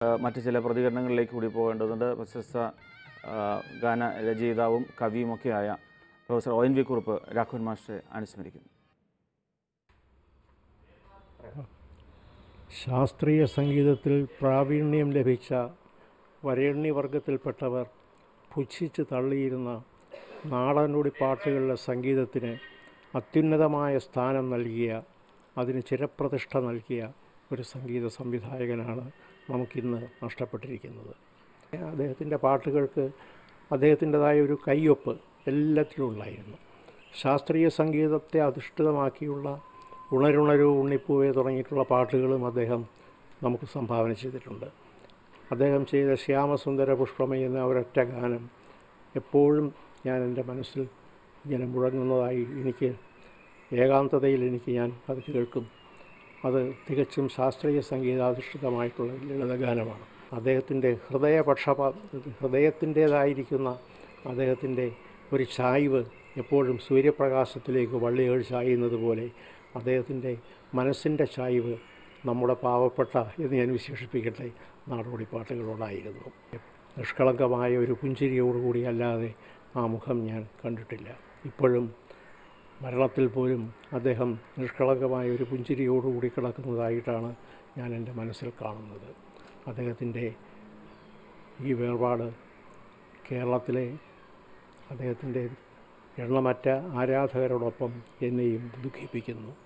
ആ, മറ്റ് ചില പ്രതികരണങ്ങളിലേക്ക് കൂടി പോകേണ്ടതുണ്ട് പ്രശസ്ത ആ, ഗാന രചയിതാവും കവിയുമൊക്കെയായ professor O N V Kurup Raghavan മാസ്റ്ററെ അനുസ്മരിക്കുന്നു ശാസ്ത്രീയ സംഗീതത്തിൽ പ്രാവീണ്യം ലഭിച്ച വരേണ്യവർഗത്തിൽപ്പെട്ടവർ പുച്ഛിച്ച് തള്ളിയിരുന്ന നാടനുടി പാട്ടുകളുടെ സംഗീതത്തിന് അത്യുന്നതമായ സ്ഥാനം നൽകിയ അതിന് ചിരപ്രതിഷ്ഠ നൽകിയ ഒരു സംഗീത സംവിധായകനാണ് നമുക്കിന്ന് നഷ്ടപ്പെട്ടിരിക്കുന്നത് അദ്ദേഹത്തിൻ്റെ പാട്ടുകൾക്ക് അദ്ദേഹത്തിൻ്റെതായ ഒരു കയ്യൊപ്പ് എല്ലാത്തിലും ഉണ്ടായിരുന്നു ശാസ്ത്രീയ സംഗീതത്തെ അധിഷ്ഠിതമാക്കിയുള്ള ഉണരുണരു ഉണ്ണിപ്പൂവെ തുടങ്ങിയിട്ടുള്ള പാട്ടുകളും അദ്ദേഹം നമുക്ക് സംഭാവന ചെയ്തിട്ടുണ്ട് അദ്ദേഹം ചെയ്ത ശ്യാമസുന്ദര പുഷ്പമേ എന്ന ഒരൊറ്റ ഗാനം എപ്പോഴും ഞാൻ എൻ്റെ മനസ്സിൽ ഇങ്ങനെ മുഴങ്ങുന്നതായി എനിക്ക് ഏകാന്തതയിൽ എനിക്ക് ഞാൻ അത് കേൾക്കും അത് തികച്ചും ശാസ്ത്രീയ സംഗീതാധിഷ്ഠിതമായിട്ടുള്ള ലളിതഗാനമാണ് അദ്ദേഹത്തിൻ്റെ ഹൃദയപക്ഷപാ ഹൃദയത്തിൻ്റേതായിരിക്കുന്ന അദ്ദേഹത്തിൻ്റെ ഒരു ചായ്വ് എപ്പോഴും സൂര്യപ്രകാശത്തിലേക്ക് വള്ളിയേഴ് ചായുന്നത് പോലെ അദ്ദേഹത്തിൻ്റെ മനസ്സിൻ്റെ ചായ്വ് നമ്മുടെ പാവപ്പെട്ട എന്ന് ഞാൻ വിശേഷിപ്പിക്കട്ടെ നാടോടി പാട്ടുകളോടായിരുന്നു നിഷ്കളങ്കമായ ഒരു പുഞ്ചിരിയോടുകൂടി അല്ലാതെ ആ മുഖം ഞാൻ കണ്ടിട്ടില്ല ഇപ്പോഴും മരണത്തിൽ പോലും അദ്ദേഹം നിഷ്കളങ്കമായ ഒരു പുഞ്ചിരിയോടുകൂടി കിടക്കുന്നതായിട്ടാണ് ഞാൻ എൻ്റെ മനസ്സിൽ കാണുന്നത് അദ്ദേഹത്തിൻ്റെ ഈ വേർപാട് കേരളത്തിലെ അദ്ദേഹത്തിൻ്റെ എണ്ണമറ്റ ആരാധകരോടൊപ്പം എന്നെയും ദുഃഖിപ്പിക്കുന്നു